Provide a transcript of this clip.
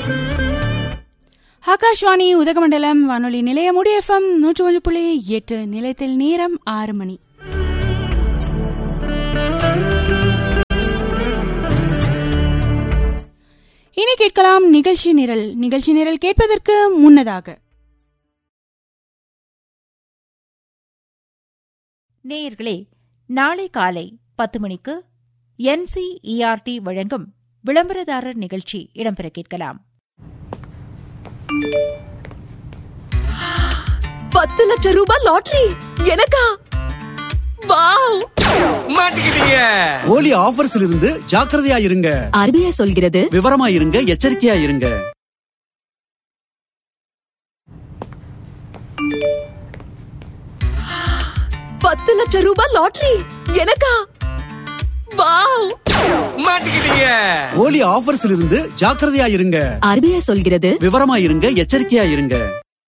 ஆகாஷ்வாணி உதகமண்டலம் வானொலி நிலையம் எஃப்எம் நூற்று ஒன்று புள்ளி எட்டு நிலையத்தில் நேரம் ஆறு மணி இனி கேட்கலாம் நிகழ்ச்சி நிரல் நிகழ்ச்சி நிரல் கேட்பதற்கு முன்னதாக நேயர்களே நாளை காலை பத்து மணிக்கு என்சிஇஆர்டி வழங்கும் விளம்பரதாரர் நிகழ்ச்சி இடம்பெற கேட்கலாம் பத்து லட்சம் ரூபாய் லாட்டரி எனக்கா வாவ் மாட்டிக்கிட்டீங்க ஓலி ஆஃபர்ஸ்ல இருந்து ஜாக்கிரதையா இருங்க ஆர்பிஐ சொல்கிறது விவரமா இருங்க எச்சரிக்கையா இருங்க பத்து லட்சம் ரூபாய் லாட்டரி எனக்கா வாவ் மாட்டிக்கிட்டீங்க ஓலி ஆஃபர்ஸ்ல இருந்து ஜாக்கிரதையா இருங்க ஆர்பிஐ சொல்கிறது விவரமா இருங்க எச்சரிக்கையா இருங்க